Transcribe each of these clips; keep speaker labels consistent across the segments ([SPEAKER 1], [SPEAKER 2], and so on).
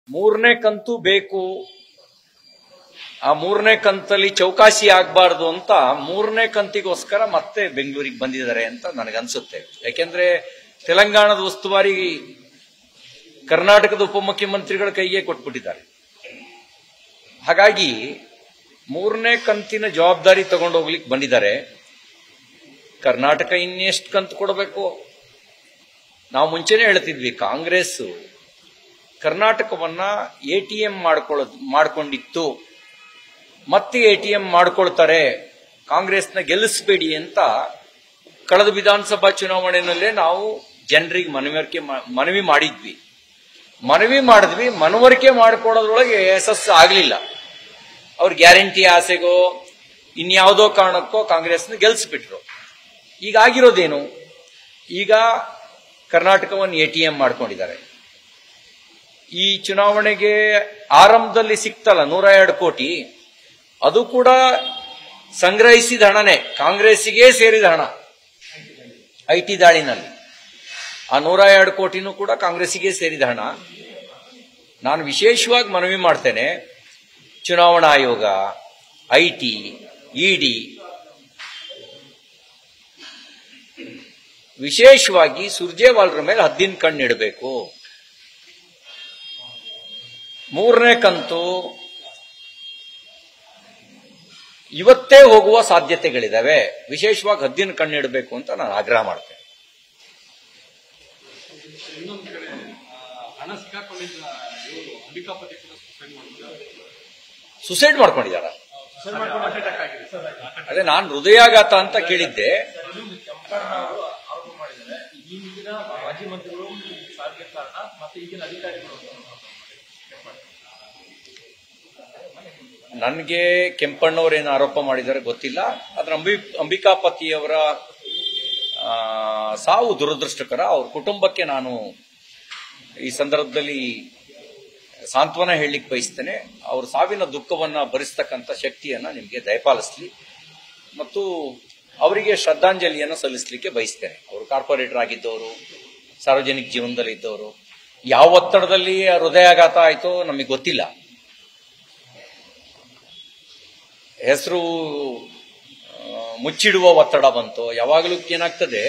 [SPEAKER 1] ಮೂರನೇ ಕಂತು ಬೇಕು ಆ ಮೂರನೇ ಕಂತಲ್ಲಿ ಚೌಕಾಸಿ ಆಗ್ಬಾರ್ದು ಅಂತ ಮೂರನೇ ಕಂತಿಗೋಸ್ಕರ ಮತ್ತೆ ಬೆಂಗಳೂರಿಗೆ ಬಂದಿದ್ದಾರೆ ಅಂತ ನನಗನ್ಸುತ್ತೆ ಯಾಕೆಂದ್ರೆ ತೆಲಂಗಾಣದ ಉಸ್ತುವಾರಿ ಕರ್ನಾಟಕದ ಉಪಮುಖ್ಯಮಂತ್ರಿಗಳ ಕೈಗೆ ಕೊಟ್ಬಿಟ್ಟಿದ್ದಾರೆ ಹಾಗಾಗಿ ಮೂರನೇ ಕಂತಿನ ಜವಾಬ್ದಾರಿ ತಗೊಂಡೋಗ್ಲಿಕ್ಕೆ ಬಂದಿದ್ದಾರೆ ಕರ್ನಾಟಕ ಇನ್ನೆಷ್ಟು ಕಂತು ಕೊಡಬೇಕು ನಾವು ಮುಂಚೆನೆ ಹೇಳ್ತಿದ್ವಿ ಕಾಂಗ್ರೆಸ್ ಕರ್ನಾಟಕವನ್ನ ಎ ಟಿ ಎಂ ಮಾಡ್ಕೊಳ್ಳೋದು ಮಾಡ್ಕೊಂಡಿತ್ತು ಮತ್ತೆ ಎ ಟಿ ಎಂ ಮಾಡ್ಕೊಳ್ತಾರೆ ಕಾಂಗ್ರೆಸ್ನ ಗೆಲ್ಲಿಸಬೇಡಿ ಅಂತ ಕಳೆದ ವಿಧಾನಸಭಾ ಚುನಾವಣೆಯಲ್ಲೇ ನಾವು ಜನರಿಗೆ ಮನವರಿಕೆ ಮಾ- ಮನವಿ ಮಾಡಿದ್ವಿ ಮನವಿ ಮಾಡಿದ್ವಿ ಮನವರಿಕೆ ಮಾಡ್ಕೊಳ್ಳೋದ್ರೊಳಗೆ ಯಶಸ್ಸು ಆಗಲಿಲ್ಲ ಅವ್ರ ಗ್ಯಾರಂಟಿ ಆಸೆಗೋ ಇನ್ಯಾವುದೋ ಕಾರಣಕ್ಕೋ ಕಾಂಗ್ರೆಸ್ನ ಗೆಲ್ಲಿಸ್ಬಿಟ್ರು ಈಗ ಆಗಿರೋದೇನು ಈಗ ಕರ್ನಾಟಕವನ್ನು ಎ ಟಿ ಎಂ ಮಾಡ್ಕೊಂಡಿದ್ದಾರೆ ಈ ಚುನಾವಣೆಗೆ ಆರಂಭದಲ್ಲಿ ಸಿಕ್ತಲ್ಲ ನೂರ ಎರಡು ಕೋಟಿ ಅದು ಕೂಡ ಸಂಗ್ರಹಿಸಿದ ಹಣನೇ ಕಾಂಗ್ರೆಸ್ಸಿಗೆ ಸೇರಿದ ಹಣ ಐ ಟಿ ದಾಳಿನಲ್ಲಿ ಆ ನೂರ ಎರಡು ಕೋಟಿನೂ ಕೂಡ ಕಾಂಗ್ರೆಸ್ಸಿಗೆ ಸೇರಿದ ಹಣ ನಾನು ವಿಶೇಷವಾಗಿ ಮನವಿ ಮಾಡ್ತೇನೆ ಚುನಾವಣಾ ಆಯೋಗ ಐ ಟಿ ಇಡಿ ವಿಶೇಷವಾಗಿ ಸುರ್ಜೇವಾಲ್ರ ಮೇಲೆ ಹದ್ದಿನ ಕಣ್ಣಿಡಬೇಕು ಮೂರನೇ ಕಂತು ಇವತ್ತೇ ಹೋಗುವ ಸಾಧ್ಯತೆಗಳಿದಾವೆ ವಿಶೇಷವಾಗಿ ಹದ್ದಿನ ಕಣ್ಣಿಡಬೇಕು ಅಂತ ನಾನು ಆಗ್ರಹ ಮಾಡ್ತೇನೆ
[SPEAKER 2] ಇನ್ನೊಂದು ಕಡೆ ಆ, ಹಣ ಸಿಕ್ಕಾಕೊಂಡಿದ್ದ ಇವರು ಅಂಬಿಕಾಪತಿ ಕೂಡ ಸುಸೈಡ್ ಮಾಡಿದ್ದಾರೆ
[SPEAKER 1] ಸುಸೈಡ್ ಮಾಡ್ಕೊಂಡಿದ್ದಾರ
[SPEAKER 2] ಸುಸೈಡ್ ಮಾಡ್ಕೊಂಡು ಹಾರ್ಟ್ ಅಟ್ಯಾಕ್ ಆಗಿದೆ ಸರ್
[SPEAKER 1] ಅದೇ ನಾನು ಹೃದಯಾಘಾತ ಅಂತ ಕೇಳಿದ್ದೆ
[SPEAKER 2] ಅವರು ಆರೋಪ ಮಾಡಿದ್ದಾರೆ ಈಗಿನ ಮಾಜಿ ಮಂತ್ರಿಗಳು ಸಾವಿಗೆ ಕಾರಣ ಮತ್ತೆ ಈಗಿನ ಅಧಿಕಾರಿಗಳು ಅಂತ ಆರೋಪ ಮಾಡಿದ್ದಾರೆ.
[SPEAKER 1] ನನಗೆ ಕೆಂಪಣ್ಣವರೇನು ಆರೋಪ ಮಾಡಿದ್ದಾರೆ ಗೊತ್ತಿಲ್ಲ ಆದ್ರೆ ಅಂಬಿ ಅಂಬಿಕಾಪತಿಯವರ ಆ, ಸಾವು ದುರದೃಷ್ಟಕರ ಅವ್ರ ಕುಟುಂಬಕ್ಕೆ ನಾನು ಈ ಸಂದರ್ಭದಲ್ಲಿ ಸಾಂತ್ವನ ಹೇಳಲಿಕ್ಕೆ ಬಯಸ್ತೇನೆ ಅವ್ರ ಸಾವಿನ ದುಃಖವನ್ನ ಭರಿಸ್ತಕ್ಕಂಥ ಶಕ್ತಿಯನ್ನ ನಿಮಗೆ ದಯಪಾಲಿಸ್ಲಿ ಮತ್ತು ಅವರಿಗೆ ಶ್ರದ್ಧಾಂಜಲಿಯನ್ನು ಸಲ್ಲಿಸಲಿಕ್ಕೆ ಬಯಸ್ತೇನೆ ಅವರು ಕಾರ್ಪೊರೇಟರ್ ಆಗಿದ್ದವರು ಸಾರ್ವಜನಿಕ ಜೀವನದಲ್ಲಿ ಇದ್ದವರು ಯಾವ ಒತ್ತಡದಲ್ಲಿ ಆ ಹೃದಯಾಘಾತ ಆಯಿತೋ ನಮಗೆ ಗೊತ್ತಿಲ್ಲ ಹೆಸರು ಮುಚ್ಚಿಡುವ ಒತ್ತಡ ಬಂತು ಯಾವಾಗಲೂ ಏನಾಗ್ತದೆ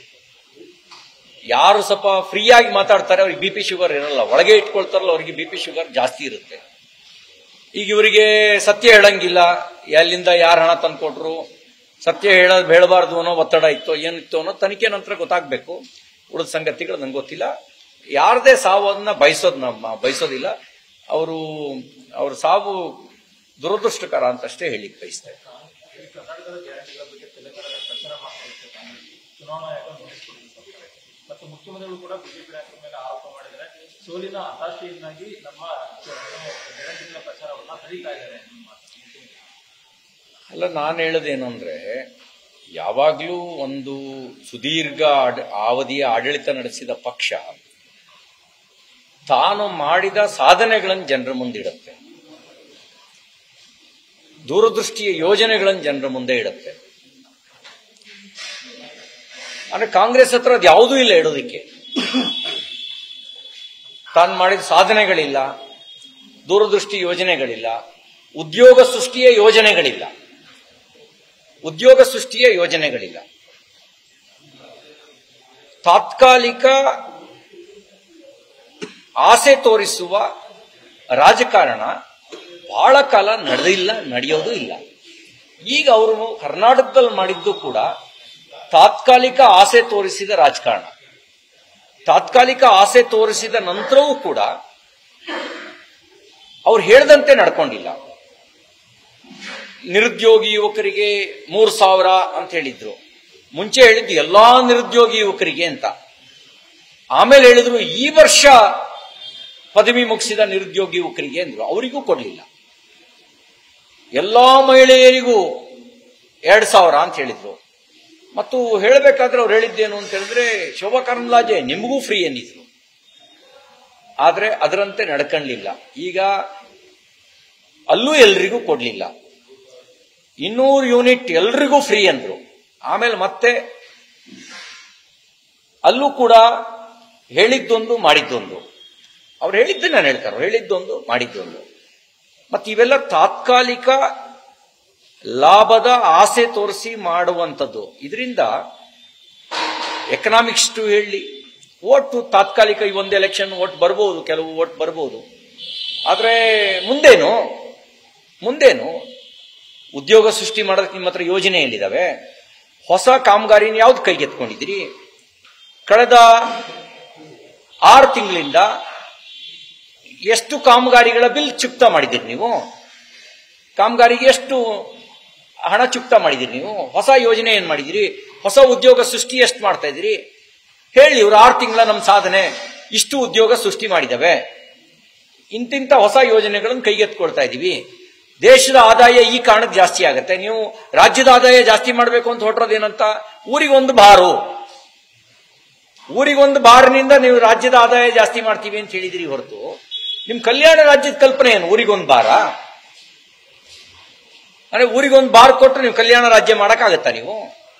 [SPEAKER 1] ಯಾರು ಸ್ವಲ್ಪ ಫ್ರೀಯಾಗಿ ಮಾತಾಡ್ತಾರೆ ಅವ್ರಿಗೆ ಬಿ ಪಿ ಶುಗರ್ ಇರಲ್ಲ ಒಳಗೆ ಇಟ್ಕೊಳ್ತಾರಲ್ಲ ಅವ್ರಿಗೆ ಬಿ ಪಿ ಶುಗರ್ ಜಾಸ್ತಿ ಇರುತ್ತೆ ಈಗ ಇವರಿಗೆ ಸತ್ಯ ಹೇಳಂಗಿಲ್ಲ ಎಲ್ಲಿಂದ ಯಾರು ಹಣ ತಂದ್ಕೊಟ್ರು ಸತ್ಯ ಹೇಳ ಹೇಳಬಾರ್ದು ಅನ್ನೋ ಒತ್ತಡ ಇತ್ತು ಏನಿತ್ತು ಅನ್ನೋ ತನಿಖೆ ನಂತರ ಗೊತ್ತಾಗಬೇಕು ಉಳಿದ ಸಂಗತಿಗಳು ನಂಗೆ ಗೊತ್ತಿಲ್ಲ ಯಾರದೇ ಸಾವನ್ನ ಬಯಸೋದ್ ನಮ್ಮ ಬಯಸೋದಿಲ್ಲ ಅವರು ಅವ್ರ ಸಾವು ದುರದೃಷ್ಟಕರ ಅಂತಷ್ಟೇ ಹೇಳಿಕ್ ಬಯಸ್ತೇನೆ
[SPEAKER 2] ಈ ಕರ್ನಾಟಕದ ಗ್ಯಾರಂಟಿಗಳ ಬಗ್ಗೆ ತೆಲಂಗಾಣದ ಪ್ರಚಾರ ಮಾಡ್ಕೊಳ್ಳುತ್ತೆ ಕಾಂಗ್ರೆಸ್ ಚುನಾವಣಾ ಆಯೋಗ ನೋಟಿಸ್ ಕೊಟ್ಟಿದೆ ಮತ್ತು ಮುಖ್ಯಮಂತ್ರಿಗಳು ಕೂಡ ಬಿಜೆಪಿ ನಾಯಕರ ಮೇಲೆ ಆರೋಪ ಮಾಡಿದರೆ ಸೋಲಿನ ಹತಾಶೆಯಿಂದಾಗಿ ನಮ್ಮ ಗ್ಯಾರಂಟಿಗಳ ಪ್ರಚಾರವನ್ನ ತಡೀತಾ ಇದ್ದಾರೆ ಅನ್ನೋ ಮಾತು.
[SPEAKER 1] ಅಲ್ಲ ನಾನು ಹೇಳೋದೇನು ಅಂದ್ರೆ ಯಾವಾಗಲೂ ಒಂದು ಸುದೀರ್ಘ ಆಡ- ಅವಧಿಯ ಆಡಳಿತ ನಡೆಸಿದ ಪಕ್ಷ ತಾನು ಮಾಡಿದ ಸಾಧನೆಗಳನ್ನು ಜನರ ಮುಂದಿಡುತ್ತೆ ದೂರದೃಷ್ಟಿಯ ಯೋಜನೆಗಳನ್ನು ಜನರ ಮುಂದೆ ಇಡುತ್ತೆ ಅಂದ್ರೆ ಕಾಂಗ್ರೆಸ್ ಹತ್ರ ಅದು ಯಾವುದೂ ಇಲ್ಲ ಇಡೋದಕ್ಕೆ ತಾನು ಮಾಡಿದ ಸಾಧನೆಗಳಿಲ್ಲ ದೂರದೃಷ್ಟಿ ಯೋಜನೆಗಳಿಲ್ಲ ಉದ್ಯೋಗ ಸೃಷ್ಟಿಯ ಯೋಜನೆಗಳಿಲ್ಲ ಉದ್ಯೋಗ ಸೃಷ್ಟಿಯ ಯೋಜನೆಗಳಿಲ್ಲ ತಾತ್ಕಾಲಿಕ ಆಸೆ ತೋರಿಸುವ ರಾಜಕಾರಣ ಬಹಳ ಕಾಲ ನಡೆದಿಲ್ಲ ನಡೆಯೋದು ಇಲ್ಲ ಈಗ ಅವರು ಕರ್ನಾಟಕದಲ್ಲಿ ಮಾಡಿದ್ದು ಕೂಡ ತಾತ್ಕಾಲಿಕ ಆಸೆ ತೋರಿಸಿದ ರಾಜಕಾರಣ ತಾತ್ಕಾಲಿಕ ಆಸೆ ತೋರಿಸಿದ ನಂತರವೂ ಕೂಡ ಅವ್ರು ಹೇಳ್ದಂತೆ ನಡ್ಕೊಂಡಿಲ್ಲ ನಿರುದ್ಯೋಗಿ ಯುವಕರಿಗೆ ಮೂರು ಸಾವಿರ ಅಂತ ಹೇಳಿದ್ರು ಮುಂಚೆ ಹೇಳಿದ್ದು ಎಲ್ಲಾ ನಿರುದ್ಯೋಗಿ ಯುವಕರಿಗೆ ಅಂತ ಆಮೇಲೆ ಹೇಳಿದ್ರು ಈ ವರ್ಷ ಪದವಿ ಮುಗಿಸಿದ ನಿರುದ್ಯೋಗಿ ಯುವಕರಿಗೆ ಅಂದ್ರು ಅವರಿಗೂ ಕೊಡ್ಲಿಲ್ಲ ಎಲ್ಲಾ ಮಹಿಳೆಯರಿಗೂ ಎರಡ್ ಸಾವಿರ ಅಂತ ಹೇಳಿದ್ರು ಮತ್ತು ಹೇಳಬೇಕಾದ್ರೆ ಅವ್ರು ಹೇಳಿದ್ದೇನು ಅಂತ ಹೇಳಿದ್ರೆ ಶೋಭಾ ಕರಂದ್ಲಾಜೆ ನಿಮಗೂ ಫ್ರೀ ಎಂದಿದ್ರು ಆದ್ರೆ ಅದರಂತೆ ನಡ್ಕಣ್ಲಿಲ್ಲ ಈಗ ಅಲ್ಲೂ ಎಲ್ರಿಗೂ ಕೊಡ್ಲಿಲ್ಲ ಇನ್ನೂರು ಯೂನಿಟ್ ಎಲ್ರಿಗೂ ಫ್ರೀ ಅಂದ್ರು ಆಮೇಲೆ ಮತ್ತೆ ಅಲ್ಲೂ ಕೂಡ ಹೇಳಿದ್ದೊಂದು ಮಾಡಿದ್ದೊಂದು ಅವ್ರು ಹೇಳಿದ್ದು ನಾನು ಹೇಳ್ತಾರೆ ಅವ್ರು ಹೇಳಿದ್ದೊಂದು ಮಾಡಿದ್ದೊಂದು ಮತ್ತೆ ಇವೆಲ್ಲ ತಾತ್ಕಾಲಿಕ ಲಾಭದ ಆಸೆ ತೋರಿಸಿ ಮಾಡುವಂಥದ್ದು ಇದರಿಂದ ಎಕನಾಮಿಕ್ಸ್ ಟು ಹೇಳಿ ಓಟು ತಾತ್ಕಾಲಿಕ ಈ ಒಂದು ಎಲೆಕ್ಷನ್ ಓಟ್ ಬರ್ಬೋದು ಕೆಲವು ಓಟ್ ಬರ್ಬೋದು ಆದರೆ ಮುಂದೇನು ಮುಂದೇನು ಉದ್ಯೋಗ ಸೃಷ್ಟಿ ಮಾಡೋದಕ್ಕೆ ನಿಮ್ಮ ಹತ್ರ ಯೋಜನೆ ಎಲ್ಲಿದ್ದಾವೆ ಹೊಸ ಕಾಮಗಾರಿನ ಯಾವ್ದು ಕೈಗೆತ್ಕೊಂಡಿದ್ದೀರಿ ಕಳೆದ ಆರು ತಿಂಗಳಿಂದ ಎಷ್ಟು ಕಾಮಗಾರಿಗಳ ಬಿಲ್ ಚುಕ್ತ ಮಾಡಿದ್ದೀರಿ ನೀವು ಕಾಮಗಾರಿಗೆ ಎಷ್ಟು ಹಣ ಚುಕ್ತ ಮಾಡಿದ್ದೀರಿ ನೀವು ಹೊಸ ಯೋಜನೆ ಏನ್ ಮಾಡಿದಿರಿ ಹೊಸ ಉದ್ಯೋಗ ಸೃಷ್ಟಿ ಎಷ್ಟು ಮಾಡ್ತಾ ಇದ್ದೀರಿ ಹೇಳಿ ಇವ್ರು ಆರು ತಿಂಗಳ ನಮ್ಮ ಸಾಧನೆ ಇಷ್ಟು ಉದ್ಯೋಗ ಸೃಷ್ಟಿ ಮಾಡಿದವೆ ಇಂತಿಂತ ಹೊಸ ಯೋಜನೆಗಳನ್ನು ಕೈಗೆತ್ಕೊಳ್ತಾ ಇದೀವಿ ದೇಶದ ಆದಾಯ ಈ ಕಾರಣಕ್ಕೆ ಜಾಸ್ತಿ ಆಗುತ್ತೆ ನೀವು ರಾಜ್ಯದ ಆದಾಯ ಜಾಸ್ತಿ ಮಾಡಬೇಕು ಅಂತ ಹೊರಟ್ರದೇನಂತ ಊರಿಗೊಂದು ಬಾರು ಊರಿಗೊಂದು ಬಾರಿನಿಂದ ನೀವು ರಾಜ್ಯದ ಆದಾಯ ಜಾಸ್ತಿ ಮಾಡ್ತೀವಿ ಅಂತ ಹೇಳಿದಿರಿ ಹೊರತು ನಿಮ್ ಕಲ್ಯಾಣ ರಾಜ್ಯದ ಕಲ್ಪನೆ ಏನು ಊರಿಗೊಂದು ಬಾರ ಅಂದ್ರೆ ಊರಿಗೊಂದು ಬಾರ್ ಕೊಟ್ಟು ನೀವು ಕಲ್ಯಾಣ ರಾಜ್ಯ ಮಾಡಕ್ಕಾಗತ್ತಾ ನೀವು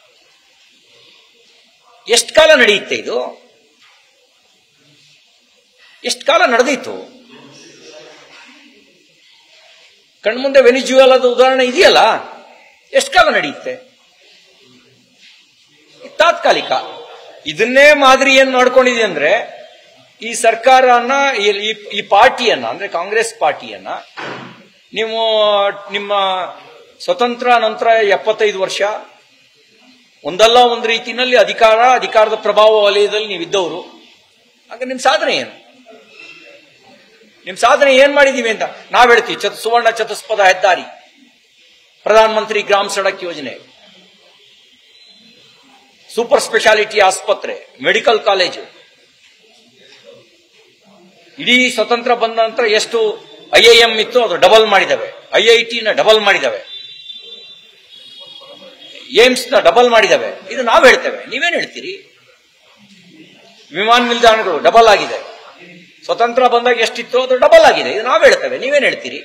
[SPEAKER 1] ಎಷ್ಟು ಕಾಲ ನಡೆಯುತ್ತೆ ಇದು ಎಷ್ಟು ಕಾಲ ನಡೆದಿತ್ತು ಕಣ್ಮುಂದೆ ವೆನಿಜುವಲದ ಉದಾಹರಣೆ ಇದೆಯಲ್ಲ ಎಷ್ಟು ಕಾಲ ನಡೆಯುತ್ತೆ ಇದು ತಾತ್ಕಾಲಿಕ ಇದನ್ನೇ ಮಾದರಿ ಏನ್ ಮಾಡ್ಕೊಂಡಿದೆ ಅಂದ್ರೆ ಈ ಸರ್ಕಾರನ ಈ- ಈ- ಈ ಪಾರ್ಟಿಯನ್ನ ಅಂದ್ರೆ ಕಾಂಗ್ರೆಸ್ ಪಾರ್ಟಿಯನ್ನ ನೀವು ನಿಮ್ಮ ಸ್ವತಂತ್ರ ನಂತರ ಎಪ್ಪತ್ತೈದು ವರ್ಷ ಒಂದಲ್ಲ ಒಂದು ರೀತಿಯಲ್ಲಿ ಅಧಿಕಾರ ಅಧಿಕಾರದ ಪ್ರಭಾವ ವಲಯದಲ್ಲಿ ನೀವಿದ್ದವರು ಆಗ ನಿಮ್ ಸಾಧನೆ ಏನು ನಿಮ್ ಸಾಧನೆ ಏನ್ ಮಾಡಿದೀವಿ ಅಂತ ನಾವ್ ಹೇಳ್ತೀವಿ ಚತು ಸುವರ್ಣ ಚತುಷ್ಪದ ಹೆದ್ದಾರಿ ಪ್ರಧಾನ ಮಂತ್ರಿ ಗ್ರಾಮ ಸಡಕ್ ಯೋಜನೆ ಸೂಪರ್ ಸ್ಪೆಷಾಲಿಟಿ ಆಸ್ಪತ್ರೆ ಮೆಡಿಕಲ್ ಕಾಲೇಜು ಇಡೀ ಸ್ವತಂತ್ರ ಬಂದ ನಂತರ ಎಷ್ಟು ಐ ಐ ಎಂ ಇತ್ತು ಅದು ಡಬಲ್ ಮಾಡಿದವೆ ಐ ಐ ಟಿನ ಡಬಲ್ ಮಾಡಿದವೆ ಏಮ್ಸ್ ನ ಡಬಲ್ ಮಾಡಿದವೆ ಇದು ನಾವು ಹೇಳ್ತೇವೆ ನೀವೇನ್ ಹೇಳ್ತೀರಿ ವಿಮಾನ ನಿಲ್ದಾಣಗಳು ಡಬಲ್ ಆಗಿದೆ ಸ್ವತಂತ್ರ ಬಂದಾಗ ಎಷ್ಟಿತ್ತು ಅದು ಡಬಲ್ ಆಗಿದೆ ಇದು ನಾವು ಹೇಳ್ತೇವೆ ನೀವೇನ್ ಹೇಳ್ತೀರಿ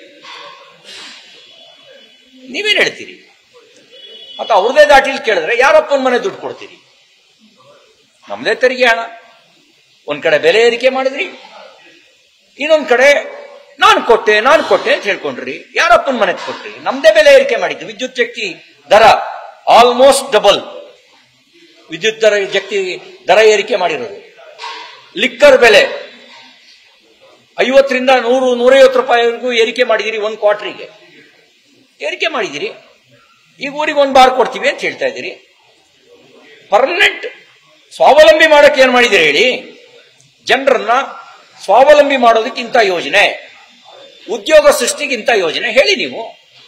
[SPEAKER 1] ನೀವೇನ್ ಹೇಳ್ತೀರಿ ಮತ್ತೆ ಅವ್ರದೇ ದಾಟಿಲಿ ಕೇಳಿದ್ರೆ ಯಾರಪ್ಪನ ಮನೆ ದುಡ್ಡು ಕೊಡ್ತೀರಿ ನಮ್ದೇ ತೆರಿಗೆ ಹಣ ಒಂದ್ ಕಡೆ ಬೆಲೆ ಏರಿಕೆ ಮಾಡಿದ್ರಿ ಇನ್ನೊಂದ್ ಕಡೆ ನಾನು ಕೊಟ್ಟೆ ನಾನು ಕೊಟ್ಟೆ ಅಂತ ಹೇಳ್ಕೊಂಡ್ರಿ ಯಾರಪ್ಪನ ಮನೆಗೆ ಕೊಟ್ರಿ ನಮ್ದೇ ಬೆಲೆ ಏರಿಕೆ ಮಾಡಿದ್ದು ವಿದ್ಯುತ್ ಶಕ್ತಿ ದರ ಆಲ್ಮೋಸ್ಟ್ ಡಬಲ್ ವಿದ್ಯುತ್ ದರ ಶಕ್ತಿ ದರ ಏರಿಕೆ ಮಾಡಿರೋದು ಲಿಕ್ಕರ್ ಬೆಲೆ ಐವತ್ತರಿಂದ ನೂರು ನೂರೈವತ್ತು ರೂಪಾಯಿವರೆಗೂ ಏರಿಕೆ ಮಾಡಿದಿರಿ ಒಂದು ಕ್ವಾರ್ಟರಿಗೆ ಏರಿಕೆ ಮಾಡಿದಿರಿ ಈಗ ಊರಿಗೆ ಒಂದು ಬಾರ್ ಕೊಡ್ತೀವಿ ಅಂತ ಹೇಳ್ತಾ ಇದ್ದೀರಿ ಪರ್ಮನೆಂಟ್ ಸ್ವಾವಲಂಬಿ ಮಾಡಕ್ಕೆ ಏನ್ ಮಾಡಿದಿರಿ ಹೇಳಿ ಜನರನ್ನ ಸ್ವಾವಲಂಬಿ ಮಾಡೋದಕ್ಕೆ ಇಂಥ ಯೋಜನೆ ಉದ್ಯೋಗ ಸೃಷ್ಟಿಗೆ ಇಂಥ ಯೋಜನೆ ಹೇಳಿ ನೀವು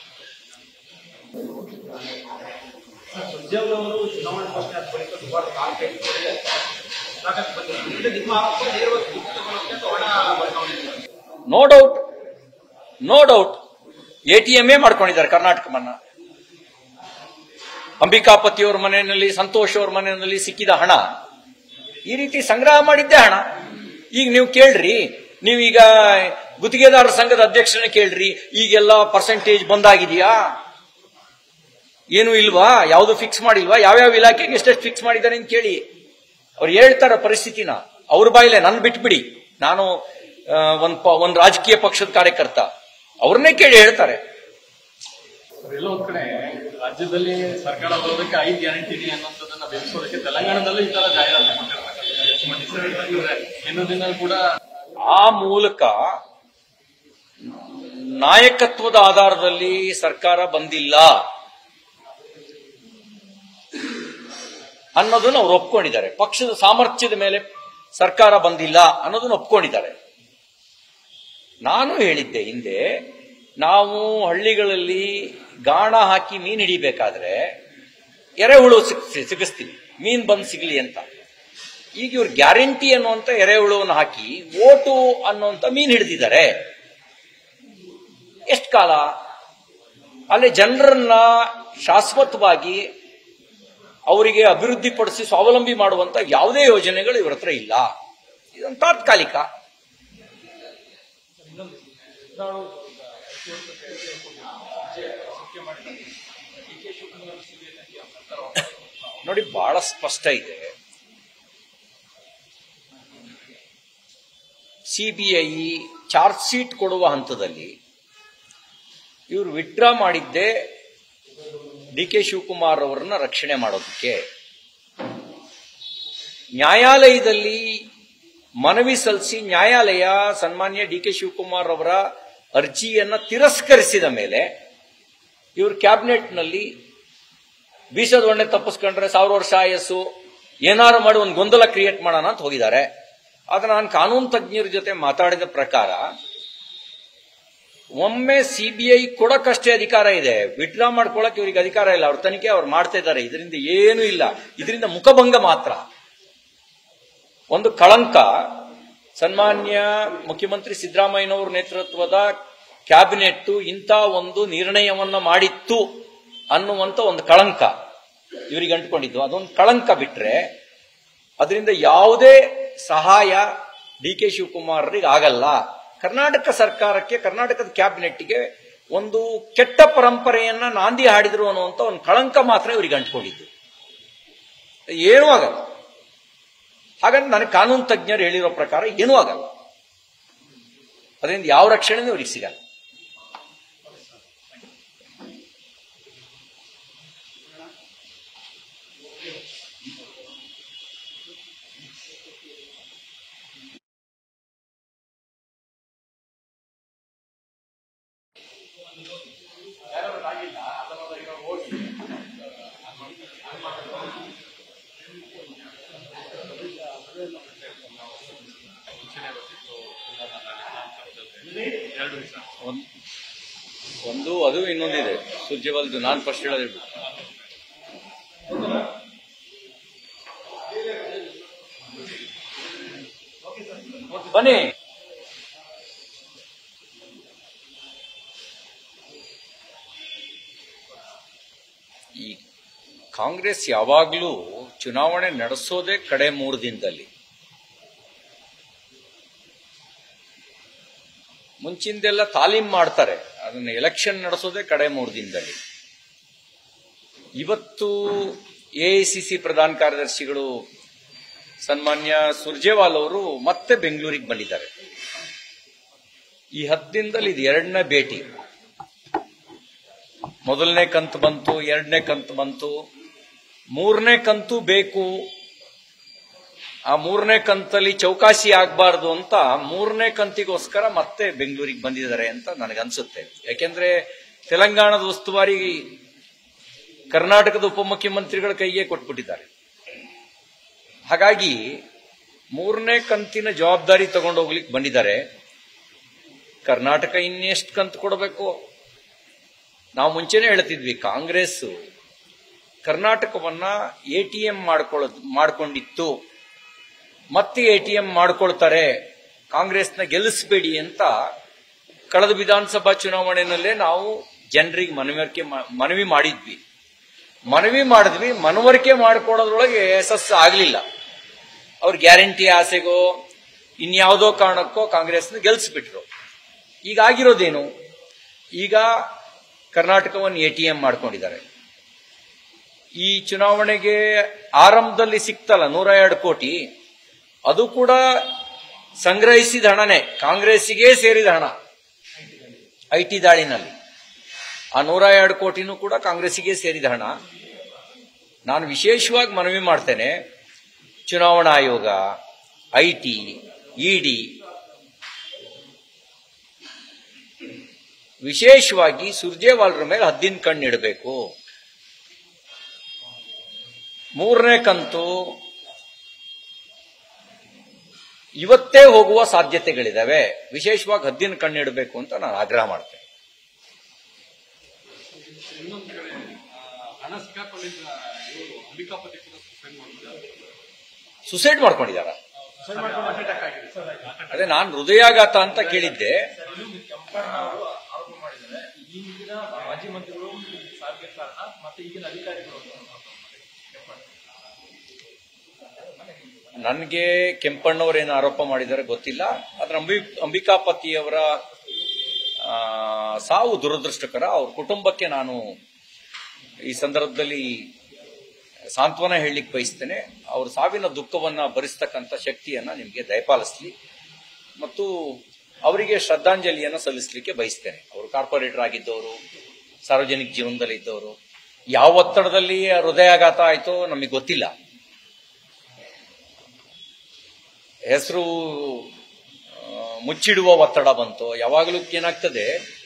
[SPEAKER 2] ಸುರ್ಜೇವಾಲ ಅವರು ಚುನಾವಣೆ ಘೋಷಣೆ ಆದ ಬಳಿಕ ಸುಮಾರು ಕಾಲ ಕೈಗೊಂಡಿದ್ದಾರೆ. ಸಾಕಷ್ಟು ಬಂದಿದೆ. ಇದು ನಿಮ್ಮ ಆರೋಪ ನೇರವಾಗಿ ಗುರುತು ತಗೊಳ್ಳೋಕೆ ಅಥವಾ ಹಣ ವರ್ಗಾವಣೆ
[SPEAKER 1] no doubt no doubt A T M ಮಾಡ್ಕೊಂಡಿದ್ದಾರೆ ಕರ್ನಾಟಕ ಮನ್ನ ಅಂಬಿಕಾಪತಿಯವ್ರ ಮನೆಯಲ್ಲಿ ಸಂತೋಷ್ ಅವ್ರ ಮನೆಯಲ್ಲಿ ಸಿಕ್ಕಿದ ಹಣ ಈ ರೀತಿ ಸಂಗ್ರಹ ಮಾಡಿದ್ದೆ ಹಣ ಈಗ ನೀವು ಕೇಳ್ರಿ ನೀವೀಗ ಗುತ್ತಿಗೆದಾರರ ಸಂಘದ ಅಧ್ಯಕ್ಷರನ್ನ ಕೇಳ್ರಿ ಈಗೆಲ್ಲ ಪರ್ಸೆಂಟೇಜ್ ಬಂದಾಗಿದೆಯಾ ಏನು ಇಲ್ವಾ ಯಾವುದು ಫಿಕ್ಸ್ ಮಾಡಿಲ್ವಾ ಯಾವ್ಯಾವ ಇಲಾಖೆಗೆ ಎಷ್ಟೆಷ್ಟು ಫಿಕ್ಸ್ ಮಾಡಿದ್ದಾರೆ ಅಂತ ಕೇಳಿ ಅವ್ರು ಹೇಳ್ತಾರ ಪರಿಸ್ಥಿತಿನ ಅವ್ರ ಬಾಯಿಲೆ ನನ್ ಬಿಟ್ಬಿಡಿ ನಾನು ಆ, ಒಂದ್ ಪ- ಒಂದ್ ರಾಜಕೀಯ ಪಕ್ಷದ ಕಾರ್ಯಕರ್ತ ಅವ್ರನ್ನೇ ಕೇಳಿ ಹೇಳ್ತಾರೆ
[SPEAKER 2] ಎಲ್ಲ ಒಂದ್ ಕಡೆ ರಾಜ್ಯದಲ್ಲಿ ಸರ್ಕಾರ ಬರೋದಕ್ಕೆ ಐದು ಗ್ಯಾರಂಟಿ ಇದೆ ಅನ್ನೋದನ್ನ ಬೆಳೆಸೋದಕ್ಕೆ ತೆಲಂಗಾಣದಲ್ಲೂ ಈ ತರ ಜಾಹೀರಾತು ಕೊಟ್ಟಿರ್ತಾರೆ ಇನ್ನು ದಿನ ಕೂಡ
[SPEAKER 1] ಆ ಮೂಲಕ ನಾಯಕತ್ವದ ಆಧಾರದಲ್ಲಿ ಸರ್ಕಾರ ಬಂದಿಲ್ಲ ಅನ್ನೋದನ್ನ ಅವ್ರು ಒಪ್ಕೊಂಡಿದ್ದಾರೆ ಪಕ್ಷದ ಸಾಮರ್ಥ್ಯದ ಮೇಲೆ ಸರ್ಕಾರ ಬಂದಿಲ್ಲ ಅನ್ನೋದನ್ನ ಒಪ್ಕೊಂಡಿದ್ದಾರೆ ನಾನು ಹೇಳಿದ್ದೆ ಹಿಂದೆ ನಾವು ಹಳ್ಳಿಗಳಲ್ಲಿ ಗಾಣ ಹಾಕಿ ಮೀನ್ ಹಿಡಿಬೇಕಾದ್ರೆ ಎರೆಹುಳು ಸಿಕ್ ಸಿಗಿಸ್ತೀವಿ ಮೀನ್ ಬಂದು ಸಿಗ್ಲಿ ಅಂತ ಈಗ ಇವ್ರು ಗ್ಯಾರಂಟಿ ಅನ್ನುವಂತ ಎರೆಹುಳುವನ್ನು ಹಾಕಿ ಓಟು ಅನ್ನುವಂತ ಮೀನ್ ಹಿಡಿದಿದ್ದಾರೆ ಎಷ್ಟು ಕಾಲ ಅಲ್ಲಿ ಜನರನ್ನ ಶಾಶ್ವತವಾಗಿ ಅವರಿಗೆ ಅಭಿವೃದ್ಧಿಪಡಿಸಿ ಸ್ವಾವಲಂಬಿ ಮಾಡುವಂತ ಯಾವುದೇ ಯೋಜನೆಗಳು ಇವ್ರ ಹತ್ರ ಇಲ್ಲ ಇದೊಂದು ತಾತ್ಕಾಲಿಕ ನೋಡಿ ಬಹಳ ಸ್ಪಷ್ಟ ಇದೆ ಸಿಬಿಐ ಚಾರ್ಜ್ ಶೀಟ್ ಕೊಡುವ ಹಂತದಲ್ಲಿ ಇವರು ವಿಡ್ರಾ ಮಾಡಿದ್ದೇ ಡಿ ಕೆ ಶಿವಕುಮಾರ್ ಅವರನ್ನ ರಕ್ಷಣೆ ಮಾಡೋದಕ್ಕೆ ನ್ಯಾಯಾಲಯದಲ್ಲಿ ಮನವಿ ಸಲ್ಲಿಸಿ ನ್ಯಾಯಾಲಯ ಸನ್ಮಾನ್ಯ ಡಿ ಕೆ ಶಿವಕುಮಾರ್ ಅವರ ಅರ್ಜಿಯನ್ನ ತಿರಸ್ಕರಿಸಿದ ಮೇಲೆ ಇವರು ಕ್ಯಾಬಿನೆಟ್ನಲ್ಲಿ ಬೀಸದ ಒಣ್ಣೆ ತಪ್ಪಿಸ್ಕೊಂಡ್ರೆ ಸಾವಿರ ವರ್ಷ ಆಯಸ್ಸು ಏನಾರು ಮಾಡಿ ಒಂದು ಗೊಂದಲ ಕ್ರಿಯೇಟ್ ಮಾಡೋಣ ಅಂತ ಹೋಗಿದ್ದಾರೆ ಆದ್ರೆ ನಾನು ಕಾನೂನು ತಜ್ಞರ ಜೊತೆ ಮಾತಾಡಿದ ಪ್ರಕಾರ ಒಮ್ಮೆ ಸಿಬಿಐ ಕೊಡಕ್ಕಷ್ಟೇ ಅಧಿಕಾರ ಇದೆ ವಿಡ್ರಾ ಮಾಡ್ಕೊಳಕ್ ಇವರಿಗೆ ಅಧಿಕಾರ ಇಲ್ಲ ಅವ್ರ ತನಿಖೆ ಅವ್ರು ಮಾಡ್ತಾ ಇದ್ದಾರೆ ಇದರಿಂದ ಏನೂ ಇಲ್ಲ ಇದರಿಂದ ಮುಖಭಂಗ ಮಾತ್ರ ಒಂದು ಕಳಂಕ ಸನ್ಮಾನ್ಯ ಮುಖ್ಯಮಂತ್ರಿ ಸಿದ್ದರಾಮಯ್ಯನವರ ನೇತೃತ್ವದ ಕ್ಯಾಬಿನೆಟ್ ಇಂಥ ಒಂದು ನಿರ್ಣಯವನ್ನ ಮಾಡಿತ್ತು ಅನ್ನುವಂತ ಒಂದು ಕಳಂಕ ಇವರಿಗೆ ಅಂಟ್ಕೊಂಡಿದ್ದು ಅದೊಂದು ಕಳಂಕ ಬಿಟ್ರೆ ಅದರಿಂದ ಯಾವುದೇ ಸಹಾಯ ಡಿ ಕೆ ಶಿವಕುಮಾರ್ರಿಗೆ ಆಗಲ್ಲ ಕರ್ನಾಟಕ ಸರ್ಕಾರಕ್ಕೆ ಕರ್ನಾಟಕದ ಕ್ಯಾಬಿನೆಟ್ಗೆ ಒಂದು ಕೆಟ್ಟ ಪರಂಪರೆಯನ್ನ ನಾಂದಿ ಹಾಡಿದ್ರು ಅನ್ನುವಂತ ಒಂದು ಕಳಂಕ ಮಾತ್ರ ಇವರಿಗೆ ಅಂಟ್ಕೊಂಡಿದ್ದು ಏನೂ ಆಗಲ್ಲ ಹಾಗಂತ ನನಗೆ ಕಾನೂನು ತಜ್ಞರು ಹೇಳಿರೋ ಪ್ರಕಾರ ಏನೂ ಆಗಲ್ಲ ಅದರಿಂದ ಯಾವ ರಕ್ಷಣೆನೂ ಇವರಿಗೆ ಸಿಗಲ್ಲ ಒಂದ್- ಒಂದು ಅದು ಇನ್ನೊಂದಿದೆ ಸುರ್ಜೇವಾಲ್ದು ನಾನು ಫಸ್ಟ್ ಹೇಳೋದು ಬನ್ನಿ ಈ ಕಾಂಗ್ರೆಸ್ ಯಾವಾಗಲೂ ಚುನಾವಣೆ ನಡೆಸೋದೇ ಕಡೆ ಮೂರು ದಿನದಲ್ಲಿ ಮುಂಚಿಂದೆಲ್ಲ ತಾಲೀಮ್ ಮಾಡ್ತಾರೆ ಅದನ್ನ ಎಲೆಕ್ಷನ್ ನಡೆಸೋದೇ ಕಡೆ ಮೂರು ದಿನದಲ್ಲಿ ಇವತ್ತು ಎಐಸಿಸಿ ಪ್ರಧಾನ ಕಾರ್ಯದರ್ಶಿಗಳು ಸನ್ಮಾನ್ಯ ಸುರ್ಜೇವಾಲ್ ಅವರು ಮತ್ತೆ ಬೆಂಗಳೂರಿಗೆ ಬಂದಿದ್ದಾರೆ ಈ ಹತ್ತು ದಿನದಲ್ಲಿ ಇದು ಎರಡನೇ ಭೇಟಿ ಮೊದಲನೇ ಕಂತು ಬಂತು ಎರಡನೇ ಕಂತು ಬಂತು ಮೂರನೇ ಕಂತು ಬೇಕು ಆ ಮೂರನೇ ಕಂತಲ್ಲಿ ಚೌಕಾಸಿ ಆಗಬಾರ್ದು ಅಂತ ಮೂರನೇ ಕಂತಿಗೋಸ್ಕರ ಮತ್ತೆ ಬೆಂಗಳೂರಿಗೆ ಬಂದಿದ್ದಾರೆ ಅಂತ ನನಗನ್ಸುತ್ತೆ ಯಾಕೆಂದ್ರೆ ತೆಲಂಗಾಣದ ಉಸ್ತುವಾರಿ ಕರ್ನಾಟಕದ ಉಪಮುಖ್ಯಮಂತ್ರಿಗಳ ಕೈಗೆ ಕೊಟ್ಬಿಟ್ಟಿದ್ದಾರೆ ಹಾಗಾಗಿ ಮೂರನೇ ಕಂತಿನ ಜವಾಬ್ದಾರಿ ತಗೊಂಡು ಹೋಗ್ಲಿಕ್ಕೆ ಬಂದಿದ್ದಾರೆ ಕರ್ನಾಟಕ ಇನ್ನೆಷ್ಟು ಕಂತು ಕೊಡಬೇಕು ನಾವು ಮುಂಚೆನೆ ಹೇಳ್ತಿದ್ವಿ ಕಾಂಗ್ರೆಸ್ ಕರ್ನಾಟಕವನ್ನ ಎ ಟಿ ಎಂ ಮಾಡ್ಕೊಳ್ಳೋದು ಮಾಡ್ಕೊಂಡಿತ್ತು ಮತ್ತೆ ಎ ಟಿ ಎಂ ಮಾಡ್ಕೊಳ್ತಾರೆ ಕಾಂಗ್ರೆಸ್ನ ಗೆಲ್ಲಿಸಬೇಡಿ ಅಂತ ಕಳೆದ ವಿಧಾನಸಭಾ ಚುನಾವಣೆಯಲ್ಲೇ ನಾವು ಜನರಿಗೆ ಮನವರಿಕೆ ಮಾ- ಮನವಿ ಮಾಡಿದ್ವಿ ಮನವಿ ಮಾಡಿದ್ವಿ ಮನವರಿಕೆ ಮಾಡ್ಕೊಡೋದ್ರೊಳಗೆ ಯಶಸ್ಸು ಆಗಲಿಲ್ಲ ಅವ್ರ ಗ್ಯಾರಂಟಿ ಆಸೆಗೋ ಇನ್ಯಾವುದೋ ಕಾರಣಕ್ಕೋ ಕಾಂಗ್ರೆಸ್ನ ಗೆಲ್ಲಿಸ್ಬಿಟ್ರು ಈಗ ಆಗಿರೋದೇನು ಈಗ ಕರ್ನಾಟಕವನ್ನು ಎ ಟಿ ಎಂ ಮಾಡ್ಕೊಂಡಿದ್ದಾರೆ ಈ ಚುನಾವಣೆಗೆ ಆರಂಭದಲ್ಲಿ ಸಿಕ್ತಲ್ಲ ನೂರ ಎರಡು ಕೋಟಿ ಅದು ಕೂಡ ಸಂಗ್ರಹಿಸಿದ ಹಣನೇ ಕಾಂಗ್ರೆಸ್ಸಿಗೆ ಸೇರಿದ ಹಣ ಐ ಟಿ ದಾಳಿನಲ್ಲಿ ಆ ನೂರ ಎರಡು ಕೋಟಿನೂ ಕೂಡ ಕಾಂಗ್ರೆಸ್ಸಿಗೆ ಸೇರಿದ ಹಣ ನಾನು ವಿಶೇಷವಾಗಿ ಮನವಿ ಮಾಡ್ತೇನೆ ಚುನಾವಣಾ ಆಯೋಗ ಐ ಟಿ ಇಡಿ ವಿಶೇಷವಾಗಿ ಸುರ್ಜೇವಾಲ್ರ ಮೇಲೆ ಹದ್ದಿನ ಕಣ್ಣಿಡಬೇಕು ಮೂರನೇ ಕಂತು ಇವತ್ತೇ ಹೋಗುವ ಸಾಧ್ಯತೆಗಳಿದಾವೆ ವಿಶೇಷವಾಗಿ ಹದ್ದಿನ ಕಣ್ಣಿಡಬೇಕು ಅಂತ ನಾನು ಆಗ್ರಹ ಮಾಡ್ತೇನೆ
[SPEAKER 3] ಇನ್ನೊಂದು ಕಡೆ ಆ, ಹಣ ಸಿಕ್ಕಾಕೊಂಡಿದ್ದ ಇವರು ಅಂಬಿಕಾಪತಿ ಕೂಡ ಸಸ್ಪೆಂಡ್ ಮಾಡಿದ್ದಾರೆ
[SPEAKER 1] ಸುಸೈಡ್ ಮಾಡ್ಕೊಂಡಿದಾರ
[SPEAKER 2] ಸರ್ ಮಾಡ್ಕೊಂಡು attack ಆಗಿದೆ ಸರ್
[SPEAKER 1] ಅದೇ ನಾನು ಹೃದಯಾಘಾತ ಅಂತ ಕೇಳಿದ್ದೆ
[SPEAKER 2] ಸರ್ ಇನ್ನೊಂದು ಕೆಂಪಣ್ಣ ಅವರು ಆರೋಪ ಮಾಡಿದ್ದಾರೆ ಈ ಹಿಂದಿನ ಮಾಜಿ ಮಂತ್ರಿಗಳು ಸಾವಿಗೆ ಕಾರಣ ಮತ್ತೆ ಈಗಿನ ಅಧಿಕಾರಿಗಳು ಅಂತ ಆರೋಪ ಮಾಡಿದ್ದಾರೆ. ಕೆಂಪಣ್ಣ
[SPEAKER 1] ನನಗೆ ಕೆಂಪಣ್ಣವರೇನು ಆರೋಪ ಮಾಡಿದ್ದಾರೆ ಗೊತ್ತಿಲ್ಲ ಆದ್ರೆ ಅಂಬಿ ಅಂಬಿಕಾಪತಿಯವರ ಆ, ಸಾವು ದುರದೃಷ್ಟಕರ ಅವ್ರ ಕುಟುಂಬಕ್ಕೆ ನಾನು ಈ ಸಂದರ್ಭದಲ್ಲಿ ಸಾಂತ್ವನ ಹೇಳಲಿಕ್ಕೆ ಬಯಸ್ತೇನೆ ಅವ್ರ ಸಾವಿನ ದುಃಖವನ್ನ ಭರಿಸ್ತಕ್ಕಂಥ ಶಕ್ತಿಯನ್ನ ನಿಮಗೆ ದಯಪಾಲಿಸ್ಲಿ ಮತ್ತು ಅವರಿಗೆ ಶ್ರದ್ಧಾಂಜಲಿಯನ್ನು ಸಲ್ಲಿಸಲಿಕ್ಕೆ ಬಯಸ್ತೇನೆ ಅವರು ಕಾರ್ಪೊರೇಟರ್ ಆಗಿದ್ದವರು ಸಾರ್ವಜನಿಕ ಜೀವನದಲ್ಲಿ ಇದ್ದವರು ಯಾವ ಒತ್ತಡದಲ್ಲಿ ಹೃದಯಾಘಾತ ಆಯ್ತೋ ನಮಗೆ ಗೊತ್ತಿಲ್ಲ ಹೆಸರು ಮುಚ್ಚಿಡುವ ಒತ್ತಡ ಬಂತು ಯಾವಾಗಲೂ ಏನಾಗ್ತದೆ